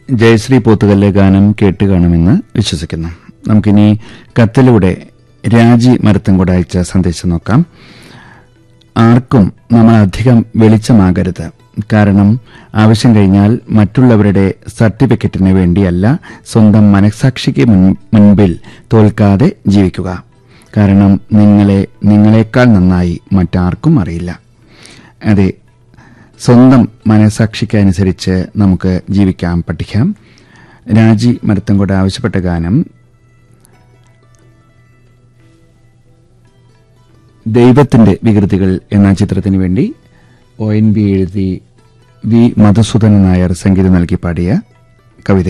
ജയശ്രീ പോത്തുകല്ല് ഗാനം കേട്ട് കാണുമെന്ന് വിശ്വസിക്കുന്നു നമുക്കിനി കത്തിലൂടെ രാജി മരത്തുംകൂടെ അയച്ച സന്ദേശം നോക്കാം ആർക്കും നമ്മൾ അധികം വെളിച്ചമാകരുത് കാരണം ആവശ്യം കഴിഞ്ഞാൽ മറ്റുള്ളവരുടെ സർട്ടിഫിക്കറ്റിന് വേണ്ടിയല്ല സ്വന്തം മനസാക്ഷിക്ക് മുൻ- മുൻപിൽ തോൽക്കാതെ ജീവിക്കുക കാരണം നിങ്ങളെ നിങ്ങളെക്കാൾ നന്നായി മറ്റാർക്കും അറിയില്ല അതെ സ്വന്തം മനസാക്ഷിക്ക് അനുസരിച്ച് നമുക്ക് ജീവിക്കാം പഠിക്കാം രാജി മരത്തങ്കോട് ആവശ്യപ്പെട്ട ഗാനം ദൈവത്തിന്റെ വികൃതികൾ എന്ന ചിത്രത്തിന് വേണ്ടി ഒ എൻ ബി എഴുതി വി മധുസൂദനൻ നായർ സംഗീതം നൽകി പാടിയ കവിത